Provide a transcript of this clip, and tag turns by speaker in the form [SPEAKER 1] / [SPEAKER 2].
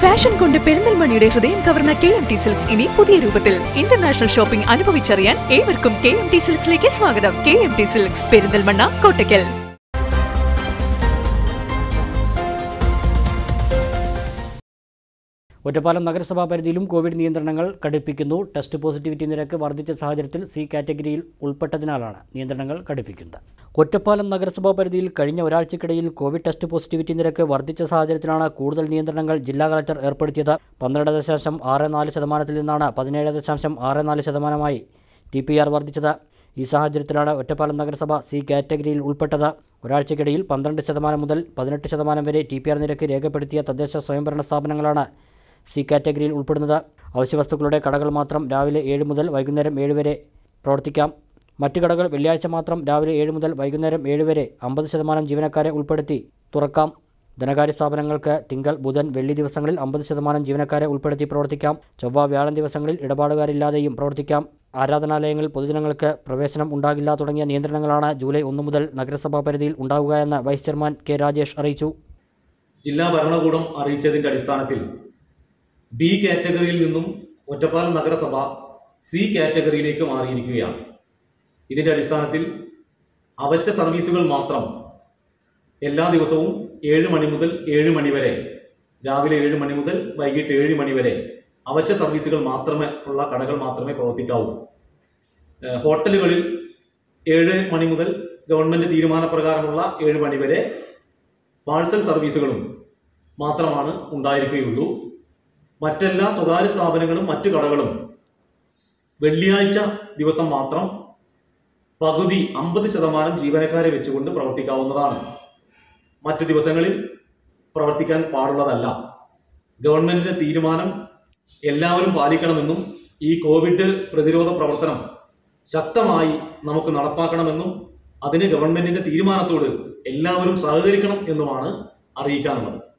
[SPEAKER 1] fashion കൊണ്ട് പെരിന്തൽമണിയുടെ ഹൃദയം കവർന്ന കെ എം ടി സിൽക്സ് ഇനി പുതിയ രൂപത്തിൽ ഇന്റർനാഷണൽ ഷോപ്പിംഗ് അനുഭവിച്ചറിയാൻ ഏവർക്കും കെ എം ടി സിൽക്സിലേക്ക് സ്വാഗതം K M T silks Perinthalmanna Kottakkal
[SPEAKER 2] Ottapalam നഗരസഭാ പരിധിയിലും കോവിഡ് നിയന്ത്രണങ്ങൾ കടുപ്പിക്കുന്നു ടെസ്റ്റ് പോസിറ്റിവിറ്റി നിരക്ക് വർദ്ധിച്ച സാഹചര്യത്തിൽ സി കാറ്റഗറിയിൽ ഉൾപ്പെട്ടതിനാലാണ് നിയന്ത്രണങ്ങൾ കടുപ്പിക്കുന്നത് ഒറ്റപ്പാലം നഗരസഭാ പരിധിയിൽ കഴിഞ്ഞ ഒരാഴ്ചക്കിടയിൽ കോവിഡ് ടെസ്റ്റ് പോസിറ്റിവിറ്റി നിരക്ക് വർദ്ധിച്ച സാഹചര്യത്തിലാണ് കൂടുതൽ നിയന്ത്രണങ്ങൾ ജില്ലാ കളക്ടർ ഏർപ്പെടുത്തിയത് പന്ത്രണ്ട് ദശാംശം ആറ് നാല് ശതമാനത്തിൽ നിന്നാണ് പതിനേഴ് ദശാംശം ആറ് നാല് ശതമാനമായി ടി പി ആർ വർദ്ധിച്ചത് ഈ സാഹചര്യത്തിലാണ് ഒറ്റപ്പാലം നഗരസഭ സി കാറ്റഗറിയിൽ ഉൾപ്പെട്ടത് ഒരാഴ്ചക്കിടയിൽ പന്ത്രണ്ട് ശതമാനം മുതൽ പതിനെട്ട് ശതമാനം വരെ ടി പി ആർ നിരക്ക് രേഖപ്പെടുത്തിയ തദ്ദേശ സ്വയംഭരണ സ്ഥാപനങ്ങളാണ് സി കാറ്റഗറിയിൽ ഉൾപ്പെടുന്നത് അവശ്യവസ്തുക്കളുടെ കടകൾ മാത്രം രാവിലെ ഏഴ് മുതൽ വൈകുന്നേരം ഏഴ് വരെ പ്രവർത്തിക്കാം മറ്റ് കടകൾ വെള്ളിയാഴ്ച മാത്രം രാവിലെ ഏഴ് മുതൽ വൈകുന്നേരം ഏഴ് വരെ അമ്പത് ശതമാനം ജീവനക്കാരെ ഉൾപ്പെടുത്തി തുറക്കാം ധനകാര്യ സ്ഥാപനങ്ങൾക്ക് തിങ്കൾ ബുധൻ വെള്ളി ദിവസങ്ങളിൽ അമ്പത് ശതമാനം ജീവനക്കാരെ ഉൾപ്പെടുത്തി പ്രവർത്തിക്കാം ചൊവ്വ വ്യാഴം ദിവസങ്ങളിൽ ഇടപാടുകാരില്ലാതെയും പ്രവർത്തിക്കാം ആരാധനാലയങ്ങളിൽ പൊതുജനങ്ങൾക്ക് പ്രവേശനം ഉണ്ടാകില്ല തുടങ്ങിയ നിയന്ത്രണങ്ങളാണ് ജൂലൈ ഒന്ന് മുതൽ നഗരസഭാ പരിധിയിൽ ഉണ്ടാവുക എന്ന് വൈസ് ചെയർമാൻ കെ രാജേഷ് അറിയിച്ചു
[SPEAKER 3] ജില്ലാ ഭരണകൂടം അറിയിച്ചതിന്റെ അടിസ്ഥാനത്തിൽ ബി കാറ്റഗറിയിൽ നിന്നും ഒറ്റപ്പാലം നഗരസഭ സി കാറ്റഗറിയിലേക്ക് മാറിയിരിക്കുകയാണ് ഇതിന്റെ അടിസ്ഥാനത്തിൽ അവശ്യ സർവീസുകൾ മാത്രം എല്ലാ ദിവസവും ഏഴ് മണി മുതൽ ഏഴ് മണി വരെ രാവിലെ ഏഴ് മണി മുതൽ വൈകിട്ട് ഏഴ് മണി വരെ അവശ്യ സർവീസുകൾ മാത്രമേ ഉള്ള കടകൾ മാത്രമേ പ്രവർത്തിക്കാവൂ ഏഹ് ഹോട്ടലുകളിൽ ഏഴ് മണി മുതൽ ഗവൺമെന്റ് തീരുമാനപ്രകാരമുള്ള ഏഴ് മണി വരെ പാഴ്സൽ സർവീസുകളും മാത്രമാണ് ഉണ്ടായിരിക്കുകയുള്ളൂ മറ്റെല്ലാ സ്വകാര്യ സ്ഥാപനങ്ങളും മറ്റു കടകളും വെള്ളിയാഴ്ച ദിവസം മാത്രം പകുതി അമ്പത് ശതമാനം ജീവനക്കാരെ വെച്ചുകൊണ്ട് പ്രവർത്തിക്കാവുന്നതാണ് മറ്റു ദിവസങ്ങളിൽ പ്രവർത്തിക്കാൻ പാടുള്ളതല്ല ഗവൺമെന്റിന്റെ തീരുമാനം എല്ലാവരും പാലിക്കണമെന്നും ഈ കോവിഡ് പ്രതിരോധ പ്രവർത്തനം ശക്തമായി നമുക്ക് നടപ്പാക്കണമെന്നും അതിന് ഗവൺമെന്റിന്റെ തീരുമാനത്തോട് എല്ലാവരും സഹകരിക്കണം എന്നുമാണ് അറിയിക്കാനുള്ളത്